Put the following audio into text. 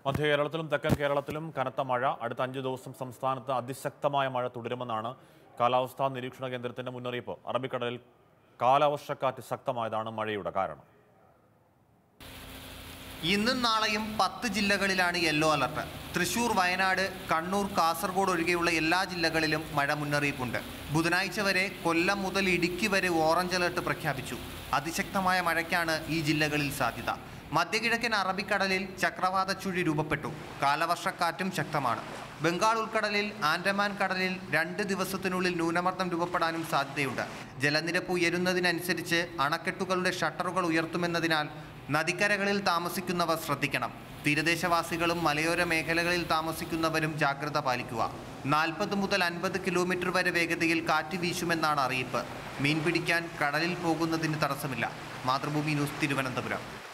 മധ്യ കേരളത്തിലും തെക്കൻ കേരളത്തിലും കനത്ത മഴ അടുത്ത അഞ്ച് ദിവസം സംസ്ഥാനത്ത് അതിശക്തമായ മഴ തുടരുമെന്നാണ് കാലാവസ്ഥാ നിരീക്ഷണ കേന്ദ്രത്തിന്റെ മുന്നറിയിപ്പ് അറബിക്കടലിൽ കാലവർഷക്കാറ്റ് ശക്തമായതാണ് മഴയുടെ കാരണം ഇന്നും നാളെയും പത്ത് ജില്ലകളിലാണ് യെല്ലോ അലർട്ട് തൃശൂർ വയനാട് കണ്ണൂർ കാസർഗോഡ് ഒഴികെയുള്ള എല്ലാ ജില്ലകളിലും മഴ മുന്നറിയിപ്പുണ്ട് ബുധനാഴ്ച വരെ കൊല്ലം മുതൽ ഇടുക്കി വരെ ഓറഞ്ച് അലർട്ട് പ്രഖ്യാപിച്ചു അതിശക്തമായ മഴയ്ക്കാണ് ഈ ജില്ലകളിൽ സാധ്യത മധ്യകിഴക്കൻ അറബിക്കടലിൽ ചക്രവാത ചുഴി രൂപപ്പെട്ടു കാലവർഷക്കാറ്റും ശക്തമാണ് ബംഗാൾ ഉൾക്കടലിൽ ആൻഡമാൻ കടലിൽ രണ്ട് ദിവസത്തിനുള്ളിൽ ന്യൂനമർദ്ദം രൂപപ്പെടാനും സാധ്യതയുണ്ട് ജലനിരപ്പ് ഉയരുന്നതിനനുസരിച്ച് അണക്കെട്ടുകളുടെ ഷട്ടറുകൾ ഉയർത്തുമെന്നതിനാൽ നദിക്കരകളിൽ താമസിക്കുന്നവർ ശ്രദ്ധിക്കണം തീരദേശവാസികളും മലയോര മേഖലകളിൽ താമസിക്കുന്നവരും ജാഗ്രത പാലിക്കുക നാൽപ്പത് മുതൽ അൻപത് കിലോമീറ്റർ വരെ വേഗതയിൽ കാറ്റ് വീശുമെന്നാണ് അറിയിപ്പ് മീൻ പിടിക്കാൻ കടലിൽ പോകുന്നതിന് തടസ്സമില്ല മാതൃഭൂമി ന്യൂസ് തിരുവനന്തപുരം